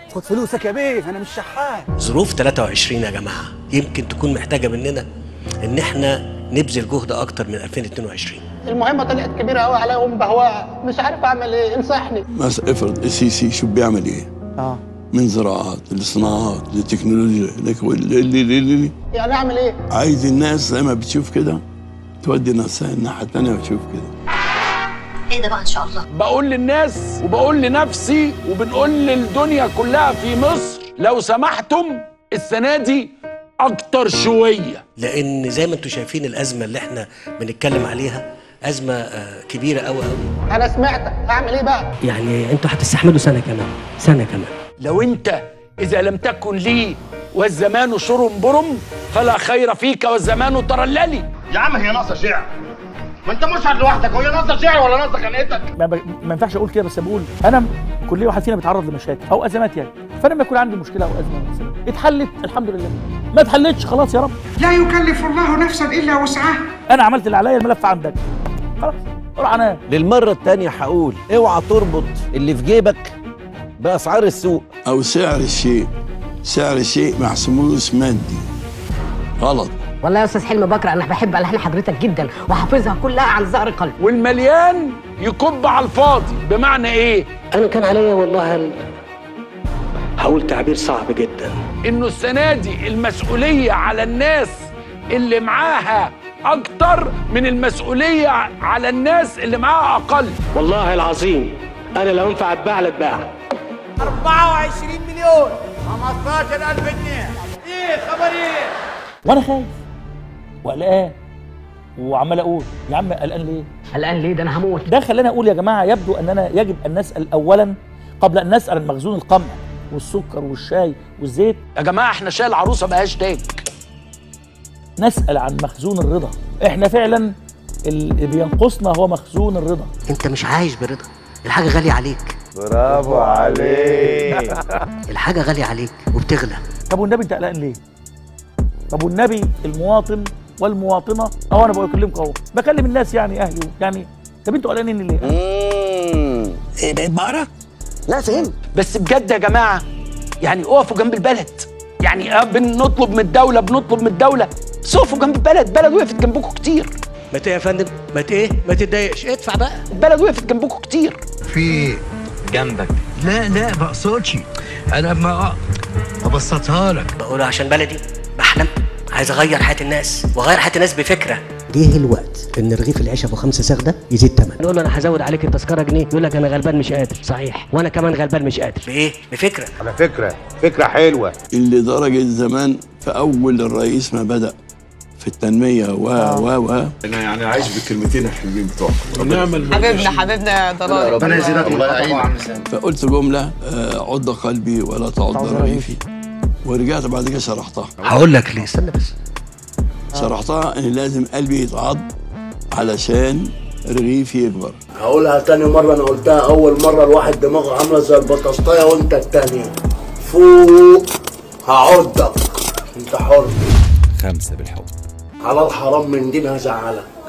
خد فلوسك يا بيه انا مش شحات ظروف 23 يا جماعه يمكن تكون محتاجه مننا ان احنا نبذل جهد اكتر من 2022 المهمه طلعت كبيره قوي عليا ام بهواء مش عارف اعمل ايه انصحني بس افرض السيسي شو بيعمل ايه؟ اه من زراعات لصناعات لتكنولوجيا لك اللي اللي اللي يعني اعمل ايه عايز الناس زي ما بتشوف كده تودي نفسها الناحيه الثانيه وتشوف كده ايه ده بقى ان شاء الله بقول للناس وبقول لنفسي وبنقول للدنيا كلها في مصر لو سمحتم السنه دي اكتر شويه لان زي ما انتم شايفين الازمه اللي احنا بنتكلم عليها ازمه آه، كبيره قوي قوي انا سمعتك اعمل ايه بقى يعني انتوا هتستحملوا سنه كمان سنه كمان لو انت اذا لم تكن لي والزمان شرم برم فلا خير فيك والزمان ترللي يا عم هي ناقصه شعر ما انت مشعر لوحدك وهي ناقصه شعر ولا ناقصه خنقتك ما, ب... ما ينفعش اقول كده بس بقول انا كل واحد فينا بيتعرض لمشاكل او ازمات يعني فانا لما يكون عندي مشكله او ازمه مثلا اتحلت الحمد لله ما اتحلتش خلاص يا رب لا يكلف الله نفسا الا وسعها انا عملت اللي عليا الملف عندك خلاص روح انام للمرة التانية هقول اوعى تربط اللي في جيبك بأسعار السوق او سعر الشيء سعر الشيء مع سموس مادي غلط والله يا استاذ حلمي بكره انا بحب الحان حضرتك جدا وحافظها كلها عن ظهر قلب والمليان يكب على الفاضي بمعنى ايه انا كان عليا والله ال... هقول تعبير صعب جدا انه السنه دي المسؤوليه على الناس اللي معاها اكتر من المسؤوليه على الناس اللي معاها اقل والله العظيم انا لو ينفع اتباع لاتباع 24 مليون 15000 جنيه ايه خبر ايه وانا خايف وقلقان وعمال اقول يا عم قلقان ليه؟ الان ليه ده انا هموت ده خلاني اقول يا جماعه يبدو اننا يجب ان نسال اولا قبل ان نسال عن مخزون القمح والسكر والشاي والزيت يا جماعه احنا شايل عروسه بقاش تاج نسال عن مخزون الرضا احنا فعلا اللي بينقصنا هو مخزون الرضا انت مش عايش برضا الحاجه غاليه عليك برافو عليك الحاجه غاليه عليك وبتغلى طب والنبي انت قلقان ليه؟ طب والنبي المواطن والمواطنه اهو انا بكلمكم اهو بكلم الناس يعني اهلي يعني طب انتوا قلقانين ليه؟ ايه بقيت بقرا لا فهمت بس بجد يا جماعه يعني اقفوا جنب البلد يعني اه بنطلب من الدوله بنطلب من الدوله بس اقفوا جنب البلد البلد وقفت جنبكم كتير ما ت- يا فندم ما ت- ايه ما تتضايقش ادفع بقى البلد وقفت جنبكم كتير في جنبك لا لا بقصدش انا ما ابسطها لك بقول عشان بلدي بحلم عايز اغير حياه الناس واغير حياه الناس بفكره جه الوقت ان رغيف العيش ابو خمسة ساغ ده يزيد تمن نقول له انا هزود عليك التذكره جنيه يقول لك انا غلبان مش قادر صحيح وانا كمان غلبان مش قادر بايه بفكره على فكره فكره حلوه اللي درجة زمان في أول الرئيس ما بدأ في التنمية و و و انا يعني عايش بالكلمتين الحلوين بتوعكم نعمل حبيبنا حبيبنا يا ضلال ربنا يزيدك الله يعينك فقلت جملة آه، عض قلبي ولا تعض رغيفي ورجعت بعد كده شرحتها هقول لك ليه استنى بس شرحتها ان لازم قلبي يتعض علشان رغيفي يكبر هقولها تاني مرة أنا قلتها أول مرة الواحد دماغه عاملة زي البطاطاية وأنت التانية فوق هعضك أنت حر خمسة بالحب حلال حرام من دين هزعلك